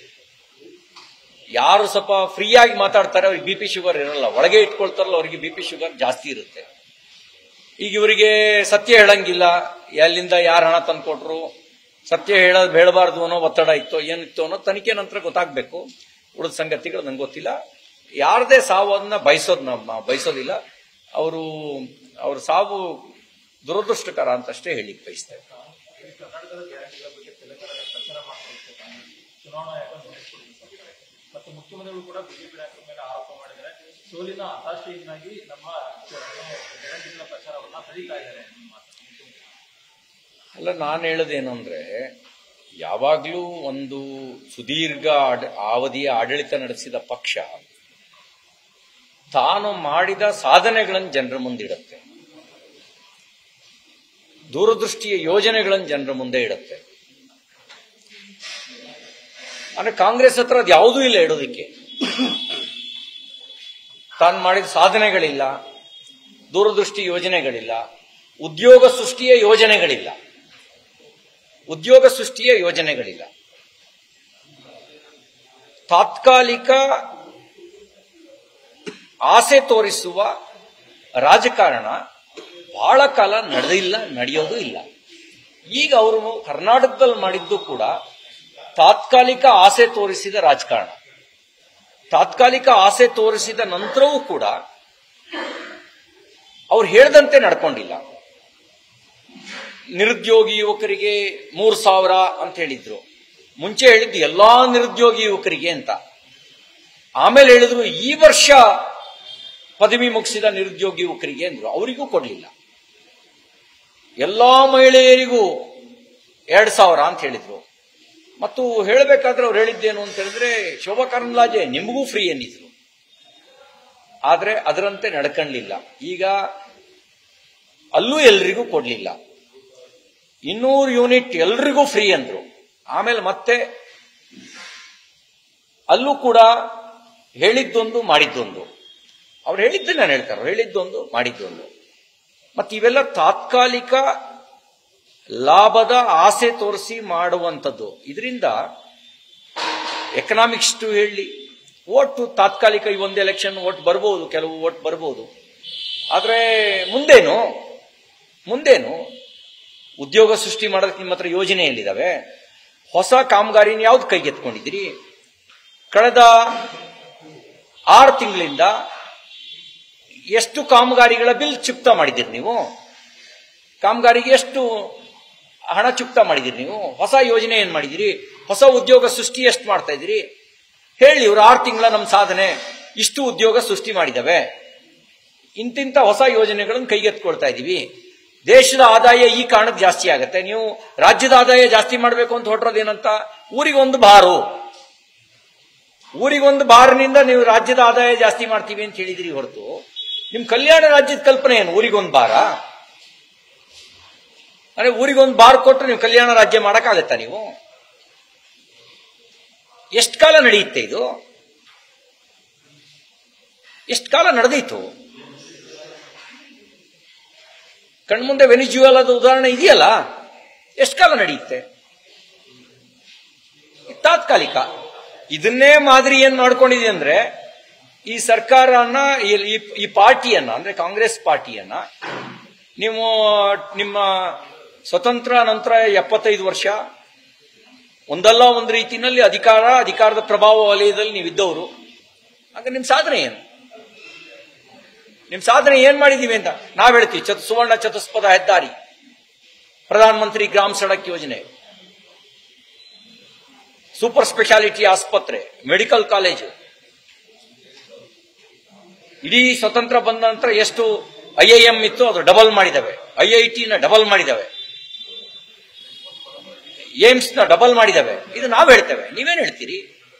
[SPEAKER 1] ಯಾರು ಸ್ವಲ್ಪ ಫ್ರೀಯಾಗಿ ಮಾತಾಡ್ತಾರೆ ಅವ್ರಿಗೆ ಬಿ ಪಿ ಶುಗರ್ ಇರಲ್ಲ ಒಳಗೆ ಇಟ್ಕೊಳ್ತಾರಲ್ಲ ಅವರಿಗೆ ಬಿ ಪಿ ಶುಗರ್ ಜಾಸ್ತಿ ಇರುತ್ತೆ ಈಗ ಇವರಿಗೆ ಸತ್ಯ ಹೇಳಂಗಿಲ್ಲ ಎಲ್ಲಿಂದ ಯಾರು ಹಣ ತಂದ್ಕೊಟ್ರು ಸತ್ಯ ಹೇಳ ಹೇಳಬಾರ್ದು ಅನ್ನೋ ಒತ್ತಡ ಇತ್ತು ಏನಿತ್ತು ಅನ್ನೋ ತನಿಖೆ ನಂತರ ಗೊತ್ತಾಗ್ಬೇಕು ಉಳಿದ ಸಂಗತಿಗಳು ನಂಗೆ ಗೊತ್ತಿಲ್ಲ ಯಾರದೇ ಸಾವು ಅದನ್ನ ಬಯಸೋದ್ ನಾವು ಬಯಸೋದಿಲ್ಲ ಅವರು ಅವ್ರ ಸಾವು ದುರದೃಷ್ಟಕರ ಅಂತಷ್ಟೇ ಹೇಳಿಕ್ ಬಯಸ್ತೇವೆ
[SPEAKER 2] ಕರ್ನಾಟಕದ ಗ್ಯಾರಂಟಿಗಳ ಬಗ್ಗೆ ತೆಲಂಗಾಣದ ಪ್ರಚಾರ ಮಾಡ್ಕೊಳ್ತೇವೆ ಚುನಾವಣಾ ಆಯೋಗ ನೋಟಿಸ್ ಕೊಟ್ಟಿದೆ ಸರ್ಕಾರಕ್ಕೆ ಮತ್ತು ಮುಖ್ಯಮಂತ್ರಿಗಳು ಕೂಡ ಬಿಜೆಪಿ ನಾಯಕರ ಮೇಲೆ ಆರೋಪ ಮಾಡಿದ್ದಾರೆ ಸೋಲಿನ ಹತಾಶೆಯಿಂದಾಗಿ ನಮ್ಮ ಏನು ಗ್ಯಾರಂಟಿಗಳ ಪ್ರಚಾರವನ್ನ ತಡೀತಾ ಇದ್ದಾರೆ ನಿಮ್ಮ ಮಾತು.
[SPEAKER 1] ಅಲ್ಲ ನಾನು ಹೇಳೋದೇನು ಅಂದ್ರೆ ಯಾವಾಗಲೂ ಒಂದು ಸುದೀರ್ಘ ಆಡ- ಅವಧಿಯ ಆಡಳಿತ ನಡೆಸಿದ ಪಕ್ಷ ತಾನು ಮಾಡಿದ ಸಾಧನೆಗಳನ್ನು ಜನರ ಮುಂದಿಡುತ್ತೆ ದೂರದೃಷ್ಟಿಯ ಯೋಜನೆಗಳನ್ನು ಜನರ ಮುಂದೆ ಇಡುತ್ತೆ ಅಂದ್ರೆ ಕಾಂಗ್ರೆಸ್ ಹತ್ರ ಅದು ಯಾವುದೂ ಇಲ್ಲ ಇಡೋದಕ್ಕೆ ತಾನು ಮಾಡಿದ ಸಾಧನೆಗಳಿಲ್ಲ ದೂರದೃಷ್ಟಿ ಯೋಜನೆಗಳಿಲ್ಲ ಉದ್ಯೋಗ ಸೃಷ್ಟಿಯ ಯೋಜನೆಗಳಿಲ್ಲ ಉದ್ಯೋಗ ಸೃಷ್ಟಿಯ ಯೋಜನೆಗಳಿಲ್ಲ ತಾತ್ಕಾಲಿಕ ಆಸೆ ತೋರಿಸುವ ರಾಜಕಾರಣ ಬಹಳ ಕಾಲ ನಡೆದಿಲ್ಲ ನಡೆಯೋದು ಇಲ್ಲ ಈಗ ಅವರು ಕರ್ನಾಟಕದಲ್ಲಿ ಮಾಡಿದ್ದು ಕೂಡ ತಾತ್ಕಾಲಿಕ ಆಸೆ ತೋರಿಸಿದ ರಾಜಕಾರಣ ತಾತ್ಕಾಲಿಕ ಆಸೆ ತೋರಿಸಿದ ನಂತರವೂ ಕೂಡ ಅವ್ರು ಹೇಳ್ದಂತೆ ನಡ್ಕೊಂಡಿಲ್ಲ ನಿರುದ್ಯೋಗಿ ಯುವಕರಿಗೆ ಮೂರು ಸಾವಿರ ಅಂತ ಹೇಳಿದ್ರು ಮುಂಚೆ ಹೇಳಿದ್ದು ಎಲ್ಲಾ ನಿರುದ್ಯೋಗಿ ಯುವಕರಿಗೆ ಅಂತ ಆಮೇಲೆ ಹೇಳಿದ್ರು ಈ ವರ್ಷ ಪದವಿ ಮುಗಿಸಿದ ನಿರುದ್ಯೋಗಿ ಯುವಕರಿಗೆ ಅಂದ್ರು ಅವರಿಗೂ ಕೊಡ್ಲಿಲ್ಲ ಎಲ್ಲಾ ಮಹಿಳೆಯರಿಗೂ ಎರಡ್ ಸಾವಿರ ಅಂತ ಹೇಳಿದ್ರು ಮತ್ತು ಹೇಳಬೇಕಾದ್ರೆ ಅವ್ರು ಹೇಳಿದ್ದೇನು ಅಂತ ಹೇಳಿದ್ರೆ ಶೋಭಾ ಕರಂದ್ಲಾಜೆ ನಿಮಗೂ ಫ್ರೀ ಎನ್ನಿದ್ರು ಆದ್ರೆ ಅದರಂತೆ ನಡ್ಕಣ್ಲಿಲ್ಲ ಈಗ ಅಲ್ಲೂ ಎಲ್ರಿಗೂ ಕೊಡ್ಲಿಲ್ಲ ಇನ್ನೂರು ಯೂನಿಟ್ ಎಲ್ರಿಗೂ ಫ್ರೀ ಅಂದ್ರು ಆಮೇಲೆ ಮತ್ತೆ ಅಲ್ಲೂ ಕೂಡ ಹೇಳಿದ್ದೊಂದು ಮಾಡಿದ್ದೊಂದು ಅವ್ರು ಹೇಳಿದ್ದೆ ನಾನು ಹೇಳ್ತಾರೆ ಹೇಳಿದ್ದೊಂದು ಮಾಡಿದ್ದೊಂದು ಮತ್ತೆ ಇವೆಲ್ಲ ತಾತ್ಕಾಲಿಕ ಲಾಭದ ಆಸೆ ತೋರಿಸಿ ಮಾಡುವಂಥದ್ದು ಇದರಿಂದ ಎಕನಾಮಿಕ್ಸ್ ಟು ಹೇಳಿ ಓಟ್ ತಾತ್ಕಾಲಿಕ ಈ ಒಂದು ಎಲೆಕ್ಷನ್ ಓಟ್ ಬರ್ಬೋದು ಕೆಲವು ಓಟ್ ಬರ್ಬೋದು ಆದ್ರೆ ಮುಂದೇನು ಮುಂದೇನು ಉದ್ಯೋಗ ಸೃಷ್ಟಿ ಮಾಡೋದಕ್ಕೆ ನಿಮ್ಮ ಹತ್ರ ಯೋಜನೆ ಎಲ್ಲಿದಾವೆ ಹೊಸ ಕಾಮಗಾರಿನ ಯಾವ್ದು ಕೈಗೆತ್ಕೊಂಡಿದ್ದೀರಿ ಕಳೆದ ಆರು ತಿಂಗಳಿಂದ ಎಷ್ಟು ಕಾಮಗಾರಿಗಳ ಬಿಲ್ ಚುಕ್ತ ಮಾಡಿದ್ದೀರಿ ನೀವು ಕಾಮಗಾರಿಗೆ ಎಷ್ಟು ಹಣ ಚುಕ್ತ ಮಾಡಿದಿರಿ ನೀವು ಹೊಸ ಯೋಜನೆ ಏನ್ ಮಾಡಿದಿರಿ ಹೊಸ ಉದ್ಯೋಗ ಸೃಷ್ಟಿ ಎಷ್ಟು ಮಾಡ್ತಾ ಇದ್ದೀರಿ ಹೇಳಿ ಇವ್ರು ಆರು ತಿಂಗಳ ನಮ್ಮ ಸಾಧನೆ ಇಷ್ಟು ಉದ್ಯೋಗ ಸೃಷ್ಟಿ ಮಾಡಿದವೆ ಇಂತಿಂತ ಹೊಸ ಯೋಜನೆಗಳನ್ನು ಕೈಗೆತ್ಕೊಳ್ತಾ ಇದ್ದೀವಿ ದೇಶದ ಆದಾಯ ಈ ಕಾರಣಕ್ಕೆ ಜಾಸ್ತಿ ಆಗುತ್ತೆ ನೀವು ರಾಜ್ಯದ ಆದಾಯ ಜಾಸ್ತಿ ಮಾಡಬೇಕು ಅಂತ ಹೊರಟ್ರೋದೇನಂತ ಊರಿಗೊಂದು ಬಾರು ಊರಿಗೊಂದು ಬಾರಿನಿಂದ ನೀವು ರಾಜ್ಯದ ಆದಾಯ ಜಾಸ್ತಿ ಮಾಡ್ತೀವಿ ಅಂತ ಹೇಳಿದಿರಿ ಹೊರತು ನಿಮ್ ಕಲ್ಯಾಣ ರಾಜ್ಯದ ಕಲ್ಪನೆ ಏನು ಊರಿಗೊಂದು ಬಾರ ಅಂದ್ರೆ ಊರಿಗೊಂದು ಬಾರ್ ಕೊಟ್ಟು ನೀವು ಕಲ್ಯಾಣ ರಾಜ್ಯ ಮಾಡಕ್ಕಾಗತ್ತಾ ನೀವು ಎಷ್ಟು ಕಾಲ ನಡೆಯುತ್ತೆ ಇದು ಎಷ್ಟು ಕಾಲ ನಡೆದೀತು ಕಣ್ಮುಂದೆ ವೆನಿಜುವೆಲಾದ ಉದಾಹರಣೆ ಇದೆಯಲ್ಲ ಎಷ್ಟು ಕಾಲ ನಡೆಯುತ್ತೆ ಇದು ತಾತ್ಕಾಲಿಕ ಇದನ್ನೇ ಮಾದರಿ ಏನ್ ಮಾಡ್ಕೊಂಡಿದೆ ಅಂದ್ರೆ ಈ ಸರ್ಕಾರನ ಈ- ಈ- ಈ ಪಾರ್ಟಿಯನ್ನ ಅಂದ್ರೆ ಕಾಂಗ್ರೆಸ್ ಪಾರ್ಟಿಯನ್ನ ನೀವು ನಿಮ್ಮ ಸ್ವತಂತ್ರ ನಂತರ ಎಪ್ಪತ್ತೈದು ವರ್ಷ ಒಂದಲ್ಲ ಒಂದು ರೀತಿಯಲ್ಲಿ ಅಧಿಕಾರ ಅಧಿಕಾರದ ಪ್ರಭಾವ ವಲಯದಲ್ಲಿ ನೀವಿದ್ದವರು ಆಗ ನಿಮ್ ಸಾಧನೆ ಏನು ನಿಮ್ ಸಾಧನೆ ಏನ್ ಮಾಡಿದೀವಿ ಅಂತ ನಾವ್ ಹೇಳ್ತೀವಿ ಚತು ಸುವರ್ಣ ಚತುಷ್ಪದ ಹೆದ್ದಾರಿ ಪ್ರಧಾನ ಮಂತ್ರಿ ಗ್ರಾಮ್ ಸಡಕ್ ಯೋಜನೆ ಸೂಪರ್ ಸ್ಪೆಷಾಲಿಟಿ ಆಸ್ಪತ್ರೆ ಮೆಡಿಕಲ್ ಕಾಲೇಜು ಇಡೀ ಸ್ವತಂತ್ರ ಬಂದ ನಂತರ ಎಷ್ಟು ಐ ಐ ಎಂ ಇತ್ತು ಅದು ಡಬಲ್ ಮಾಡಿದವೆ ಐ ಐ ಟಿನ ಡಬಲ್ ಮಾಡಿದವೆ ಏಮ್ಸ್ ನ ಡಬಲ್ ಮಾಡಿದವೆ ಇದು ನಾವು ಹೇಳ್ತೇವೆ ನೀವೇನ್ ಹೇಳ್ತೀರಿ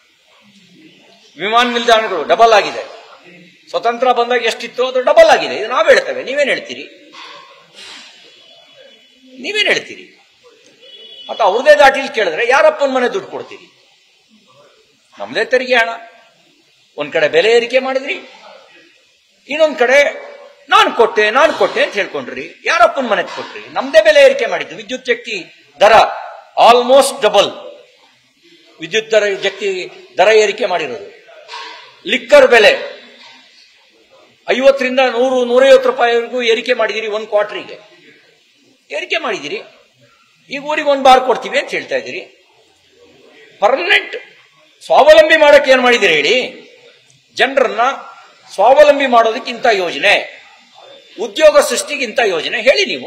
[SPEAKER 1] ವಿಮಾನ ನಿಲ್ದಾಣಗಳು ಡಬಲ್ ಆಗಿದೆ ಸ್ವತಂತ್ರ ಬಂದಾಗ ಎಷ್ಟಿತ್ತು ಅದು ಡಬಲ್ ಆಗಿದೆ ಇದು ನಾವು ಹೇಳ್ತೇವೆ ನೀವೇನ್ ಹೇಳ್ತೀರಿ ನೀವೇನ್ ಹೇಳ್ತೀರಿ ಮತ್ತು ಅವ್ರದೇ ದಾಟಿಲಿ ಕೇಳಿದ್ರೆ ಯಾರಪ್ಪನ ಮನೆ ದುಡ್ಡು ಕೊಡ್ತೀರಿ ನಮ್ದೇ ತೆರಿಗೆ ಹಣ ಒಂದ್ ಕಡೆ ಬೆಲೆ ಏರಿಕೆ ಮಾಡಿದ್ರಿ ಇನ್ನೊಂದ್ ಕಡೆ ನಾನು ಕೊಟ್ಟೆ ನಾನು ಕೊಟ್ಟೆ ಅಂತ ಹೇಳ್ಕೊಂಡ್ರಿ ಯಾರಪ್ಪನ ಮನೆಗೆ ಕೊಟ್ರಿ ನಮ್ದೇ ಬೆಲೆ ಏರಿಕೆ ಮಾಡಿದ್ದು ವಿದ್ಯುತ್ ಶಕ್ತಿ ದರ ಆಲ್ಮೋಸ್ಟ್ ಡಬಲ್ ವಿದ್ಯುತ್ ದರ ಶಕ್ತಿ ದರ ಏರಿಕೆ ಮಾಡಿರೋದು ಲಿಕ್ಕರ್ ಬೆಲೆ ಐವತ್ತರಿಂದ ನೂರು ನೂರೈವತ್ತು ರೂಪಾಯಿವರೆಗೂ ಏರಿಕೆ ಮಾಡಿದಿರಿ ಒಂದು ಕ್ವಾರ್ಟರಿಗೆ ಏರಿಕೆ ಮಾಡಿದಿರಿ ಈಗ ಊರಿಗೆ ಒಂದು ಬಾರ್ ಕೊಡ್ತೀವಿ ಅಂತ ಹೇಳ್ತಾ ಇದ್ದೀರಿ ಪರ್ಮನೆಂಟ್ ಸ್ವಾವಲಂಬಿ ಮಾಡಕ್ಕೆ ಏನ್ ಮಾಡಿದಿರಿ ಹೇಳಿ ಜನರನ್ನ ಸ್ವಾವಲಂಬಿ ಮಾಡೋದಕ್ಕೆ ಇಂಥ ಯೋಜನೆ ಉದ್ಯೋಗ ಸೃಷ್ಟಿಗೆ ಇಂಥ ಯೋಜನೆ ಹೇಳಿ ನೀವು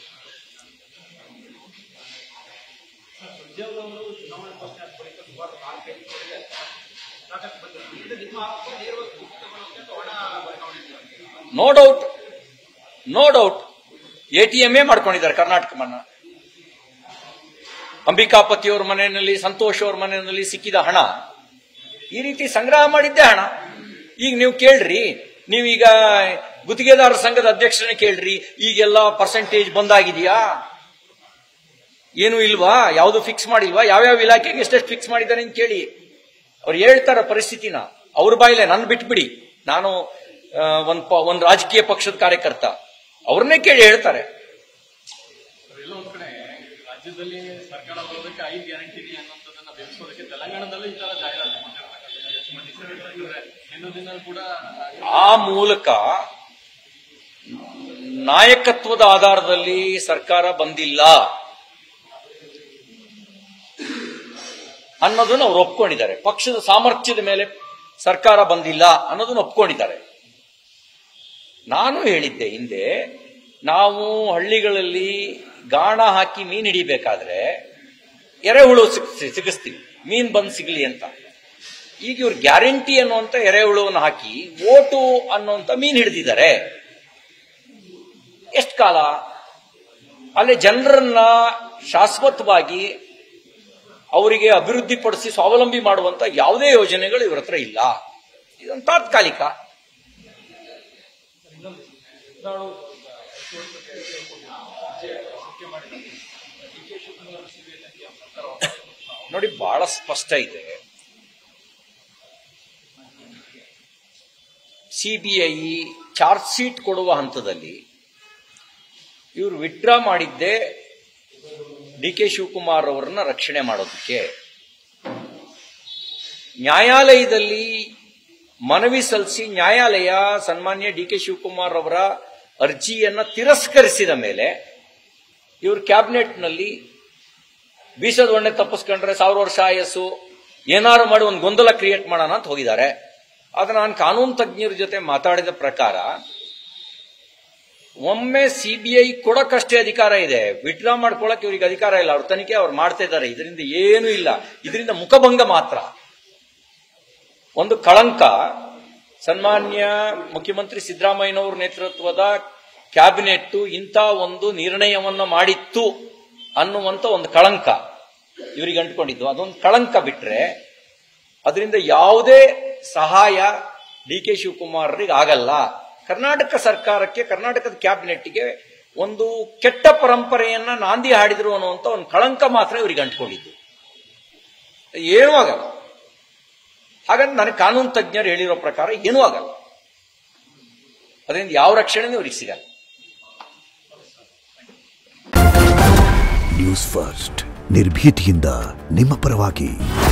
[SPEAKER 1] no doubt no doubt A T M ಮಾಡ್ಕೊಂಡಿದ್ದಾರೆ ಕರ್ನಾಟಕ ಮನ್ನ ಅಂಬಿಕಾಪತಿಯವ್ರ ಮನೆಯಲ್ಲಿ ಸಂತೋಷ್ ಅವ್ರ ಮನೆಯಲ್ಲಿ ಸಿಕ್ಕಿದ ಹಣ ಈ ರೀತಿ ಸಂಗ್ರಹ ಮಾಡಿದ್ದೆ ಹಣ ಈಗ ನೀವು ಕೇಳ್ರಿ ನೀವೀಗ ಗುತ್ತಿಗೆದಾರರ ಸಂಘದ ಅಧ್ಯಕ್ಷರನ್ನ ಕೇಳ್ರಿ ಈಗೆಲ್ಲ ಪರ್ಸೆಂಟೇಜ್ ಬಂದಾಗಿದೆಯಾ ಏನು ಇಲ್ವಾ ಯಾವುದು ಫಿಕ್ಸ್ ಮಾಡಿಲ್ವಾ ಯಾವ್ಯಾವ ಇಲಾಖೆಗೆ ಎಷ್ಟೆಷ್ಟು ಫಿಕ್ಸ್ ಮಾಡಿದ್ದಾರೆ ಅಂತ ಕೇಳಿ ಅವ್ರು ಹೇಳ್ತಾರ ಪರಿಸ್ಥಿತಿನ ಅವ್ರ ಬಾಯಿಲೆ ನನ್ ಬಿಟ್ಬಿಡಿ ನಾನು ಆ, ಒಂದ್ ಪ- ಒಂದ್ ರಾಜಕೀಯ ಪಕ್ಷದ ಕಾರ್ಯಕರ್ತ ಅವ್ರನ್ನೇ ಕೇಳಿ ಹೇಳ್ತಾರೆ
[SPEAKER 3] ಎಲ್ಲ ಒಂದ್ ಕಡೆ ರಾಜ್ಯದಲ್ಲಿ ಸರ್ಕಾರ ಬರೋದಕ್ಕೆ ಐದು ಗ್ಯಾರಂಟಿ ಅನ್ನೋದನ್ನ ಬೆಳೆಸೋದಕ್ಕೆ ತೆಲಂಗಾಣದಲ್ಲೂ ಈ ತರ ಜಾಹೀರಾತು ಮಾಡಿರ್ತಾರೆ ಹಿಂದೂ ದಿನ ಕೂಡ
[SPEAKER 1] ಆ ಮೂಲಕ ನಾಯಕತ್ವದ ಆಧಾರದಲ್ಲಿ ಸರ್ಕಾರ ಬಂದಿಲ್ಲ ಅನ್ನೋದನ್ನ ಅವ್ರು ಒಪ್ಕೊಂಡಿದ್ದಾರೆ ಪಕ್ಷದ ಸಾಮರ್ಥ್ಯದ ಮೇಲೆ ಸರ್ಕಾರ ಬಂದಿಲ್ಲ ಅನ್ನೋದನ್ನ ಒಪ್ಕೊಂಡಿದ್ದಾರೆ ನಾನು ಹೇಳಿದ್ದೆ ಹಿಂದೆ ನಾವು ಹಳ್ಳಿಗಳಲ್ಲಿ ಗಾಣ ಹಾಕಿ ಮೀನ್ ಹಿಡಿಬೇಕಾದ್ರೆ ಎರೆಹುಳು ಸಿಗ್- ಸಿಗಿಸ್ತೀವಿ ಮೀನ್ ಬಂದ್ ಸಿಗ್ಲಿ ಅಂತ ಈಗ ಇವ್ರು ಗ್ಯಾರಂಟಿ ಅನ್ನುವಂತ ಎರೆಹುಳುವನ್ನು ಹಾಕಿ ಓಟು ಅನ್ನುವಂತ ಮೀನ್ ಹಿಡಿದಿದ್ದಾರೆ ಎಷ್ಟು ಕಾಲ ಅಲ್ಲಿ ಜನರನ್ನ ಶಾಶ್ವತವಾಗಿ ಅವರಿಗೆ ಅಭಿವೃದ್ಧಿಪಡಿಸಿ ಸ್ವಾವಲಂಬಿ ಮಾಡುವಂತ ಯಾವುದೇ ಯೋಜನೆಗಳು ಇವ್ರ ಹತ್ರ ಇಲ್ಲ ಇದೊಂದು ತಾತ್ಕಾಲಿಕ
[SPEAKER 2] ನಾವು
[SPEAKER 1] ನೋಡಿ ಬಹಳ ಸ್ಪಷ್ಟ ಇದೆ ಸಿಬಿಐ ಚಾರ್ಜ್ ಶೀಟ್ ಕೊಡುವ ಹಂತದಲ್ಲಿ ಇವರು ವಿಡ್ರಾ ಮಾಡಿದ್ದೇ ಡಿ ಕೆ ಶಿವಕುಮಾರ್ ಅವರನ್ನ ರಕ್ಷಣೆ ಮಾಡೋದಕ್ಕೆ ನ್ಯಾಯಾಲಯದಲ್ಲಿ ಮನವಿ ಸಲ್ಲಿಸಿ ನ್ಯಾಯಾಲಯ ಸನ್ಮಾನ್ಯ ಡಿ ಕೆ ಶಿವಕುಮಾರ್ ಅವರ ಅರ್ಜಿಯನ್ನ ತಿರಸ್ಕರಿಸಿದ ಮೇಲೆ ಇವರು ಕ್ಯಾಬಿನೆಟ್ನಲ್ಲಿ ಬೀಸದ ಒಣ್ಣೆ ತಪ್ಪಿಸ್ಕೊಂಡ್ರೆ ಸಾವಿರ ವರ್ಷ ಆಯಸ್ಸು ಏನಾರು ಮಾಡಿ ಒಂದು ಗೊಂದಲ ಕ್ರಿಯೇಟ್ ಮಾಡೋಣ ಅಂತ ಹೋಗಿದ್ದಾರೆ ಆದ್ರೆ ನಾನು ಕಾನೂನು ತಜ್ಞರ ಜೊತೆ ಮಾತಾಡಿದ ಪ್ರಕಾರ ಒಮ್ಮೆ ಸಿಬಿಐ ಕೊಡಕ್ಕಷ್ಟೇ ಅಧಿಕಾರ ಇದೆ ವಿಡ್ರಾ ಮಾಡ್ಕೊಳಕ್ಕೆ ಇವ್ರಿಗೆ ಅಧಿಕಾರ ಇಲ್ಲ ಅವ್ರ ತನಿಖೆ ಅವ್ರು ಮಾಡ್ತಾ ಇದ್ದಾರೆ ಇದರಿಂದ ಏನೂ ಇಲ್ಲ ಇದರಿಂದ ಮುಖಭಂಗ ಮಾತ್ರ ಒಂದು ಕಳಂಕ ಸನ್ಮಾನ್ಯ ಮುಖ್ಯಮಂತ್ರಿ ಸಿದ್ದರಾಮಯ್ಯನವರ ನೇತೃತ್ವದ ಕ್ಯಾಬಿನೆಟ್ ಇಂಥ ಒಂದು ನಿರ್ಣಯವನ್ನ ಮಾಡಿತ್ತು ಅನ್ನುವಂತ ಒಂದು ಕಳಂಕ ಇವರಿಗೆ ಅಂಟ್ಕೊಂಡಿದ್ದು ಅದೊಂದು ಕಳಂಕ ಬಿಟ್ರೆ ಅದರಿಂದ ಯಾವುದೇ ಸಹಾಯ ಡಿ ಕೆ ಶಿವಕುಮಾರ್ರಿಗೆ ಆಗಲ್ಲ ಕರ್ನಾಟಕ ಸರ್ಕಾರಕ್ಕೆ ಕರ್ನಾಟಕದ ಕ್ಯಾಬಿನೆಟ್ಗೆ ಒಂದು ಕೆಟ್ಟ ಪರಂಪರೆಯನ್ನ ನಾಂದಿ ಹಾಡಿದ್ರು ಅನ್ನುವಂತ ಒಂದು ಕಳಂಕ ಮಾತ್ರ ಇವರಿಗೆ ಅಂಟ್ಕೊಂಡಿದ್ದು ಏನೂ ಆಗಲ್ಲ ಹಾಗಂತ ನನಗೆ ಕಾನೂನು ತಜ್ಞರು ಹೇಳಿರೋ ಪ್ರಕಾರ ಏನೂ ಆಗಲ್ಲ ಅದರಿಂದ ಯಾವ ರಕ್ಷಣೆನೂ ಇವ್ರಿಗೆ ಸಿಗಲ್ಲ
[SPEAKER 4] ನ್ಯೂಸ್ ಫಸ್ಟ್ ನಿರ್ಭೀತಿಯಿಂದ ನಿಮ್ಮ ಪರವಾಗಿ